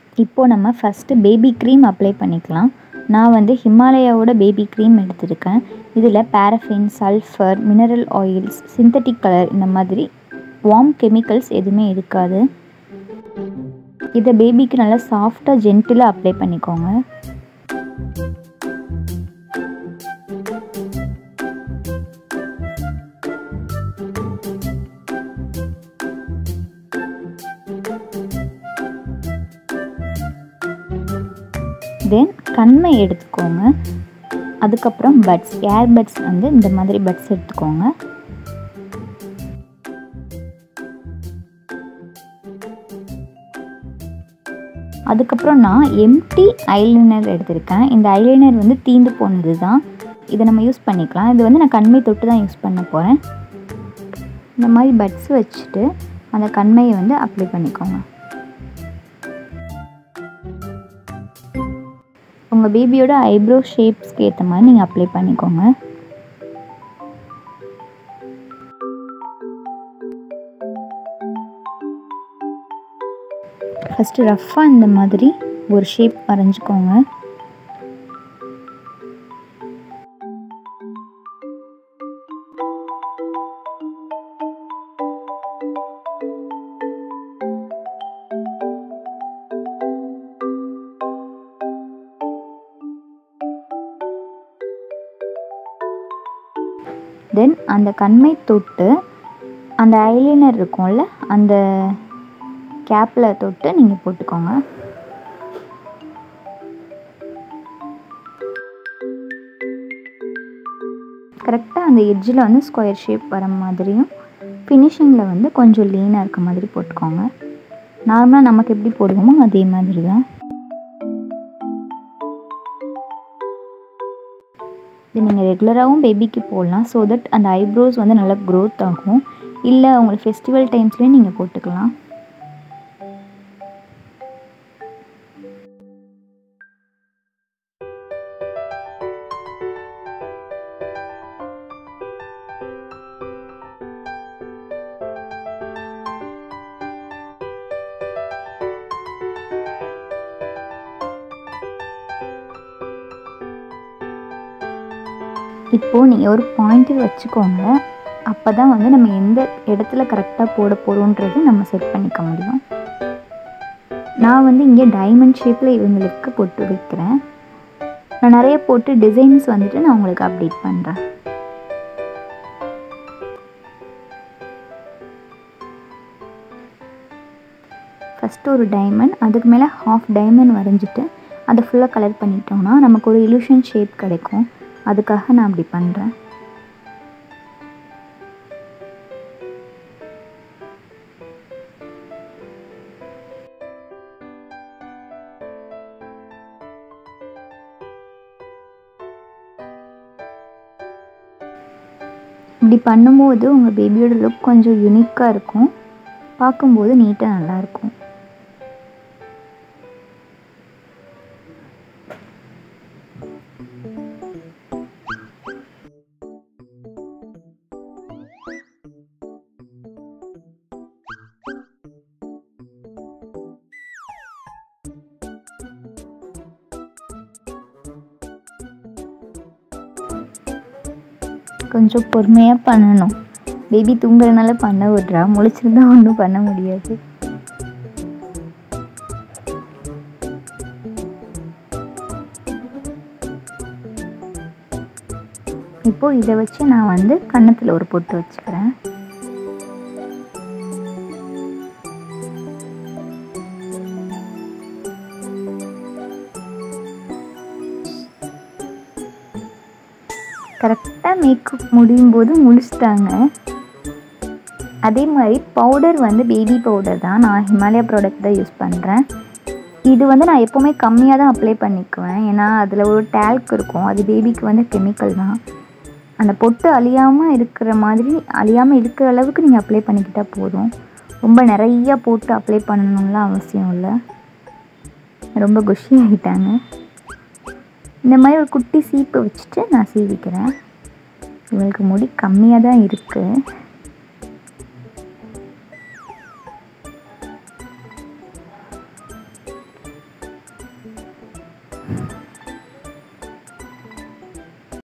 இப்போது நம்ம first baby cream apply பண்ணிக்கலாம் நான் வந்து ஹிமாலயாவோட பேபி க்ரீம் எடுத்திருக்கேன் இதில் paraffin sulphur mineral oils synthetic colour இந்த மாதிரி வார்ம் கெமிக்கல்ஸ் எதுவுமே இருக்காது இதை பேபிக்கு நல்லா சாஃப்டாக ஜென்டிலாக அப்ளை பண்ணிக்கோங்க தென் கண்மை எடுத்துக்கோங்க அதுக்கப்புறம் பட்ஸ் ஏர் பட்ஸ் வந்து இந்த மாதிரி பட்ஸ் எடுத்துக்கோங்க அதுக்கப்புறம் நான் எம்டி ஐலைனர் எடுத்திருக்கேன் இந்த ஐலைனர் வந்து தீந்து போனது தான் இதை நம்ம யூஸ் பண்ணிக்கலாம் இது வந்து நான் கண்மை தொட்டு தான் யூஸ் பண்ண போகிறேன் இந்த மாதிரி பட்ஸ் வச்சுட்டு அந்த கண்மையை வந்து அப்ளை பண்ணிக்கோங்க உங்கள் பேபியோட ஐப்ரோ ஷேப்ஸ்க்கு ஏற்ற மாதிரி நீங்கள் அப்ளை பண்ணிக்கோங்க ஃபஸ்ட்டு ரஃப்பாக இந்த மாதிரி ஒரு ஷேப் வரைஞ்சிக்கோங்க தென் அந்த கண்மை தொட்டு அந்த ஐலைனர் இருக்கும்ல அந்த கேப்பில் தொட்டு நீங்கள் போட்டுக்கோங்க கரெக்டாக அந்த எட்ஜில் வந்து ஸ்கொயர் ஷேப் வர மாதிரியும் ஃபினிஷிங்கில் வந்து கொஞ்சம் லீனாக இருக்க மாதிரி போட்டுக்கோங்க நார்மலாக நமக்கு எப்படி போடுவோமோ அதே மாதிரி தான் இது நீங்கள் ரெகுலராகவும் பேபிக்கு போடலாம் ஸோ தட் அந்த ஐப்ரோஸ் வந்து நல்லா க்ரோத் ஆகும் இல்லை உங்களுக்கு ஃபெஸ்டிவல் டைம்ஸ்லேயும் நீங்கள் போட்டுக்கலாம் இப்போது நீங்கள் ஒரு பாயிண்டர் வச்சுக்கோங்க அப்போ தான் வந்து நம்ம எந்த இடத்துல கரெக்டாக போட போகிறோன்றது நம்ம செட் பண்ணிக்க முடியும் நான் வந்து இங்கே டைமண்ட் ஷேப்பில் இவங்களுக்கு போட்டு வைக்கிறேன் நான் நிறைய போட்டு டிசைன்ஸ் வந்துட்டு நான் உங்களுக்கு அப்டேட் பண்ணுறேன் ஃபஸ்ட்டு ஒரு டைமண்ட் அதுக்கு மேலே ஹாஃப் டைமண்ட் வரைஞ்சிட்டு அதை ஃபுல்லாக கலர் பண்ணிட்டோம்னா நமக்கு ஒரு இலுஷன் ஷேப் கிடைக்கும் அதுக்காக நான் அப்படி பண்ணுறேன் இப்படி பண்ணும்போது உங்கள் பேபியோட லுக் கொஞ்சம் யூனிக்காக இருக்கும் பார்க்கும்போது நீட்டாக நல்லாயிருக்கும் கொஞ்சம் பொறுமையாக பண்ணணும் பேபி தூங்குறதுனால பண்ண விட்றா முழிச்சிருந்தா ஒன்றும் பண்ண முடியாது இப்போது இதை வச்சு நான் வந்து கன்னத்தில் ஒரு பொட்டு வச்சுக்கிறேன் கரெக்டாக மேக்கப் முடியும் போது முடிச்சிட்டாங்க அதே மாதிரி பவுடர் வந்து பேபி பவுடர் தான் நான் ஹிமாலயா ப்ராடக்ட் தான் யூஸ் பண்ணுறேன் இது வந்து நான் எப்போவுமே கம்மியாக தான் அப்ளை பண்ணிக்குவேன் ஏன்னா அதில் ஒரு டேல்க் இருக்கும் அது பேபிக்கு வந்து கெமிக்கல் தான் அந்த பொட்டு அழியாமல் இருக்கிற மாதிரி அழியாமல் இருக்கிற அளவுக்கு நீங்கள் அப்ளை பண்ணிக்கிட்டால் போதும் ரொம்ப நிறையா போட்டு அப்ளை பண்ணணும்லாம் அவசியம் இல்லை ரொம்ப குஷி ஆகிட்டாங்க இந்த மாதிரி ஒரு குட்டி சீப்பை வச்சுட்டு நான் சீவிக்கிறேன் இவளுக்கு முடி கம்மியாக தான் இருக்குது பாய்